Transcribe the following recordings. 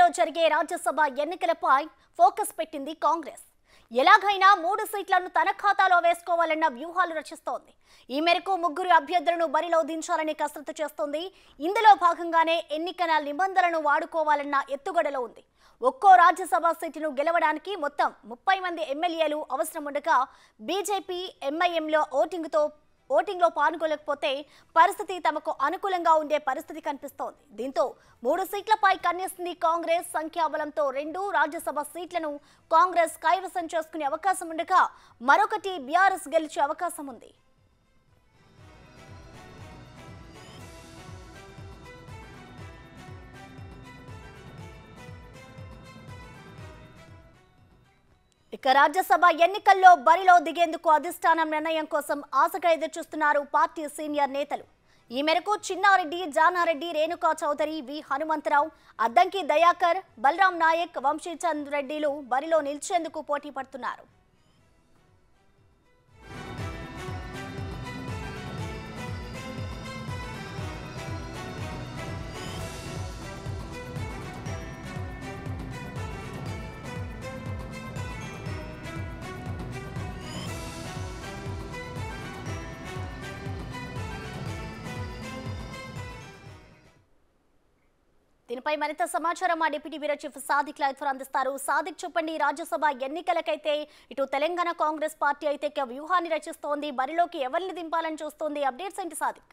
నెలలో జరిగే రాజ్యసభ ఎన్నికలపై ఫోకస్ పెట్టింది కాంగ్రెస్ ఎలాగైనా మూడు సీట్లను తన ఖాతాలో వేసుకోవాలన్న వ్యూహాలు రచిస్తోంది ఈ మేరకు ముగ్గురు అభ్యర్థులను బరిలో దించాలని కసరత్తు చేస్తోంది ఇందులో భాగంగానే ఎన్నికల నిబంధనలను వాడుకోవాలన్న ఎత్తుగడలో ఉంది ఒక్కో రాజ్యసభ సీటును గెలవడానికి మొత్తం ముప్పై మంది ఎమ్మెల్యేలు అవసరం ఉండగా బీజేపీ ఎంఐఎంలో ఓటింగ్తో ఓటింగ్లో పాల్గొనకపోతే పరిస్థితి తమకు అనుకూలంగా ఉండే పరిస్థితి కనిపిస్తోంది దీంతో మూడు సీట్లపై కన్నేస్తుంది కాంగ్రెస్ సంఖ్యాబలంతో రెండు రాజ్యసభ సీట్లను కాంగ్రెస్ కైవసం చేసుకునే అవకాశం ఉండగా మరొకటి బీఆర్ఎస్ గెలిచే అవకాశం ఉంది ఇక రాజ్యసభ ఎన్నికల్లో బరిలో దిగేందుకు అధిష్టానం నిర్ణయం కోసం ఆశగా ఎదురుచూస్తున్నారు పార్టీ సీనియర్ నేతలు ఈ మేరకు చిన్నారెడ్డి జానారెడ్డి రేణుకా చౌదరి వి హనుమంతరావు అద్దంకి దయాకర్ బలరాం నాయక్ వంశీచంద్ రెడ్డిలు బరిలో నిలిచేందుకు పోటీ పడుతున్నారు దీనిపై మరింత సమాచారం మా deputy bureau chief Sadiq live ద్వారా అందిస్తారు సాదిక్ చెప్పండి రాజ్యసభ ఎన్నికలకైతే ఇటు తెలంగాణ కాంగ్రెస్ పార్టీ అయితే ఇక వ్యూహాన్ని రచిస్తోంది బరిలోకి ఎవరిని దింపాలని చూస్తోంది అప్డేట్స్ ఏంటి సాదిక్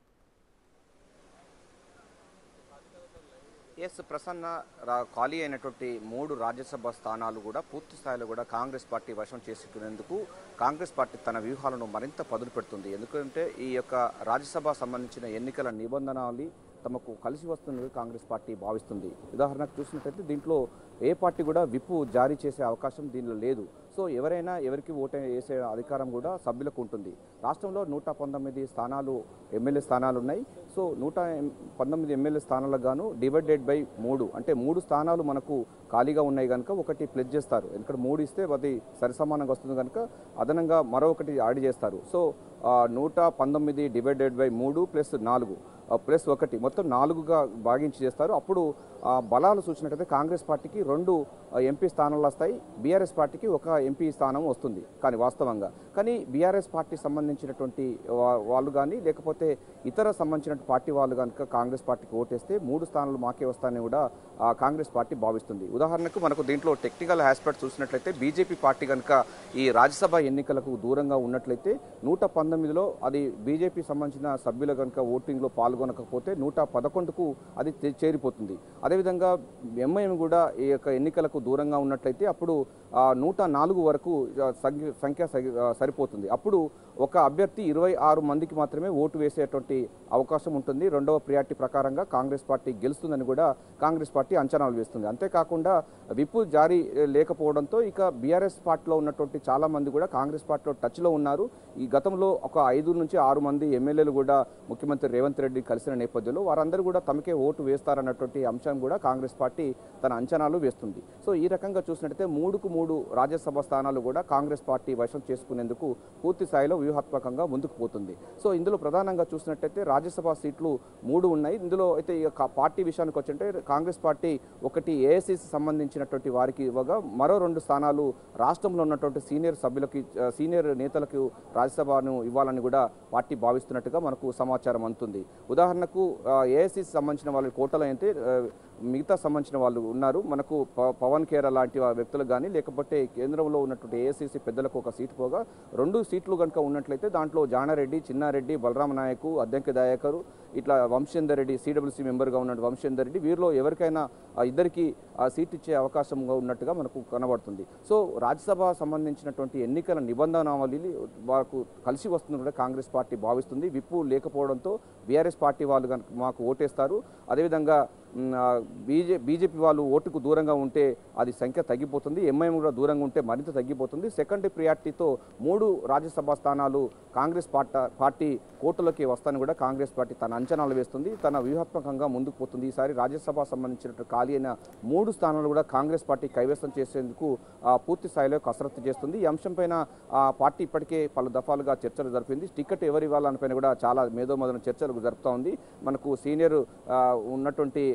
ఎస్ ప్రసన్న రా- ఖాళీ అయినటువంటి మూడు రాజ్యసభ స్థానాలు కూడా పూర్తి స్థాయిలో కూడా కాంగ్రెస్ పార్టీ వశం చేసుకునేందుకు కాంగ్రెస్ పార్టీ తన వ్యూహాలను మరింత పదులు పెడుతుంది ఎందుకంటే ఈ యొక్క రాజ్యసభ సంబంధించిన ఎన్నికల నిబంధనలు తమకు కలిసి వస్తున్నది కాంగ్రెస్ పార్టీ భావిస్తుంది ఉదాహరణకు చూసినట్లయితే దీంట్లో ఏ పార్టీ కూడా విప్పు జారీ చేసే అవకాశం దీనిలో లేదు సో ఎవరైనా ఎవరికి ఓటు వేసే అధికారం కూడా సభ్యులకు ఉంటుంది రాష్ట్రంలో నూట పంతొమ్మిది స్థానాలు ఎమ్మెల్యే స్థానాలు ఉన్నాయి సో నూట ఎం- పంతొమ్మిది ఎమ్మెల్యే స్థానాలకు గాను డివైడెడ్ బై మూడు అంటే మూడు స్థానాలు మనకు ఖాళీగా ఉన్నాయి కనుక ఒకటి ప్లెజ్ చేస్తారు ఎందుకంటే మూడు ఇస్తే అది సరిసమానంగా వస్తుంది కనుక అదనంగా మరొకటి యాడ్ చేస్తారు సో ఆ, నూట పంతొమ్మిది డివైడెడ్ బై మూడు ప్లస్ నాలుగు ఆ, ప్లస్ ఒకటి మొత్తం నాలుగుగా భాగించి చేస్తారు అప్పుడు ఆ, బలాలు చూసినట్టయితే కాంగ్రెస్ పార్టీకి రెండు ఆ, ఎంపీ స్థానాలు వస్తాయి బీఆర్ఎస్ పార్టీకి ఒక ఎంపీ స్థానం వస్తుంది కానీ వాస్తవంగా కానీ బీఆర్ఎస్ పార్టీ సంబంధించినటువంటి వా- వాళ్ళు కానీ లేకపోతే ఇతర సంబంధించిన పార్టీ వాళ్ళు కనుక కాంగ్రెస్ పార్టీకి ఓటేస్తే మూడు స్థానాలు మాకే వస్తాయని కూడా ఆ, కాంగ్రెస్ పార్టీ భావిస్తుంది ఉదాహరణకు మనకు దీంట్లో టెక్నికల్ ఆస్పెక్ట్ చూసినట్లయితే బీజేపీ పార్టీ కనుక ఈ రాజ్యసభ ఎన్నికలకు దూరంగా ఉన్నట్లయితే నూట పంతొమ్మిదిలో అది బీజేపీ సంబంధించిన సభ్యులు కనుక ఓటింగ్లో పాల్గొనకపోతే నూట పదకొండుకు అది చే- చేరిపోతుంది అదేవిధంగా ఎంఐఎం కూడా ఈ యొక్క ఎన్నికలకు దూరంగా ఉన్నట్లయితే అప్పుడు ఆ, నూట నాలుగు వరకు ఆ, సంఖ్య సంఖ్య సరి- ఆ, సరిపోతుంది అప్పుడు ఒక అభ్యర్థి ఇరవై ఆరు మందికి మాత్రమే ఓటు వేసేటువంటి అవకాశం ఉంటుంది రెండవ ప్రియారిటీ ప్రకారంగా కాంగ్రెస్ పార్టీ గెలుస్తుందని కూడా కాంగ్రెస్ పార్టీ అంచనాలు వేస్తుంది అంతేకాకుండా విప్పు జారీ ఏ, లేకపోవడంతో ఇక బీఆర్ఎస్ పార్టీలో ఉన్నటువంటి చాలా మంది కూడా కాంగ్రెస్ పార్టీలో టచ్లో ఉన్నారు ఈ గతంలో ఒక ఐదు నుంచి ఆరు మంది ఎమ్మెల్యేలు కూడా ముఖ్యమంత్రి రేవంత్ రెడ్డి కలిసిన నేపథ్యంలో వారందరూ కూడా తమకే ఓటు వేస్తారన్నటువంటి అంశం కూడా కాంగ్రెస్ పార్టీ తన అంచనాలు వేస్తుంది సో ఈ రకంగా చూసినట్టయితే మూడుకు మూడు రాజ్యసభ స్థానాలు కూడా కాంగ్రెస్ పార్టీ వశం చేసుకునేందుకు పూర్తి స్థాయిలో వ్యూహాత్మకంగా ముందుకు పోతుంది సో ఇందులో ప్రధానంగా చూసినట్టయితే రాజ్యసభ సీట్లు మూడు ఉన్నాయి ఇందులో అయితే ఈ యొక్క పార్టీ విషయానికి వచ్చింటే కాంగ్రెస్ పార్టీ ఒకటి ఏఐసిసి సంబంధించినటువంటి వారికి ఇవ్వగా మరో రెండు స్థానాలు రాష్ట్రంలో ఉన్నటువంటి సీనియర్ సభ్యులకి ఆ, సీనియర్ నేతలకు రాజ్యసభను ఇవ్వాలని కూడా పార్టీ భావిస్తున్నట్టుగా మనకు సమాచారం అందుతుంది ఉదాహరణకు ఏఐసిసి సంబంధించిన వాళ్ళ కోటలో అయితే ఆ, మిగతా సంబంధించిన వాళ్ళు ఉన్నారు మనకు ప- పవన్ ఖేరా లాంటి వా- వ్యక్తులకు కానీ లేకపోతే కేంద్రంలో ఉన్నటువంటి ఏఐసిసి పెద్దలకు ఒక సీటు పోగా రెండు సీట్లు కనుక ఉన్నట్లయితే దాంట్లో జానారెడ్డి చిన్నారెడ్డి బలరామ నాయకు అద్దెంకి దయాకరు ఇట్లా వంశేందర్ రెడ్డి సిడబ్ల్యూసీ మెంబర్గా ఉన్న వంశేందర్ రెడ్డి వీరిలో ఎవరికైనా ఆ ఇద్దరికి ఆ సీట్ ఇచ్చే అవకాశంగా ఉన్నట్టుగా మనకు కనబడుతుంది సో రాజ్యసభ సంబంధించినటువంటి ఎన్నికల నిబంధనావళి వారికి కలిసి వస్తుందని కూడా కాంగ్రెస్ పార్టీ భావిస్తుంది విప్పు లేకపోవడంతో బీఆర్ఎస్ పార్టీ వాళ్ళు కనుక మాకు ఓటేస్తారు అదేవిధంగా మ్, ఆ, బీజే బీజేపీ వాళ్ళు ఓటుకు దూరంగా ఉంటే అది సంఖ్య తగ్గిపోతుంది ఎంఐఎం కూడా దూరంగా ఉంటే మరింత తగ్గిపోతుంది సెకండ్ ప్రియారిటీతో మూడు రాజ్యసభ స్థానాలు కాంగ్రెస్ పార్ట పార్టీ కోర్టులోకి వస్తానని కూడా కాంగ్రెస్ పార్టీ తన అంచనాలు వేస్తుంది తన వ్యూహాత్మకంగా ముందుకు పోతుంది ఈసారి రాజ్యసభ సంబంధించిన ఖాళీ అయిన మూడు స్థానాలు కూడా కాంగ్రెస్ పార్టీ కైవసం చేసేందుకు ఆ, పూర్తి స్థాయిలో కసరత్తు చేస్తుంది ఈ అంశంపైన ఆ, పార్టీ ఇప్పటికే పలు దఫాలుగా చర్చలు జరిపింది టికెట్ ఎవరు ఇవ్వాలనిపైన కూడా చాలా మేధోమదన చర్చలు జరుపుతా ఉంది మనకు సీనియర్ ఆ, ఉన్నటువంటి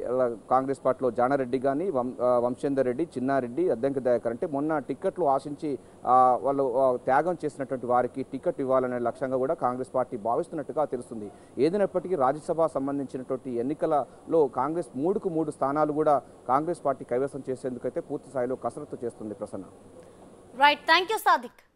అలా కాంగ్రెస్ పార్టీలో జానారెడ్డి కానీ వం ఆ, వంశేందర్ రెడ్డి చిన్నారెడ్డి అద్దంకి దయాకర్ అంటే మొన్న టిక్కెట్లు ఆశించి ఆ, వాళ్ళు ఆ, త్యాగం చేసినటువంటి వారికి టికెట్ ఇవ్వాలనే లక్ష్యంగా కూడా కాంగ్రెస్ పార్టీ భావిస్తున్నట్టుగా తెలుస్తుంది ఏదైనప్పటికీ రాజ్యసభ సంబంధించినటువంటి ఎన్నికలలో కాంగ్రెస్ మూడుకు మూడు స్థానాలు కూడా కాంగ్రెస్ పార్టీ కైవసం చేసేందుకైతే పూర్తి స్థాయిలో కసరత్తు చేస్తుంది Prasanna right thank you Sadiq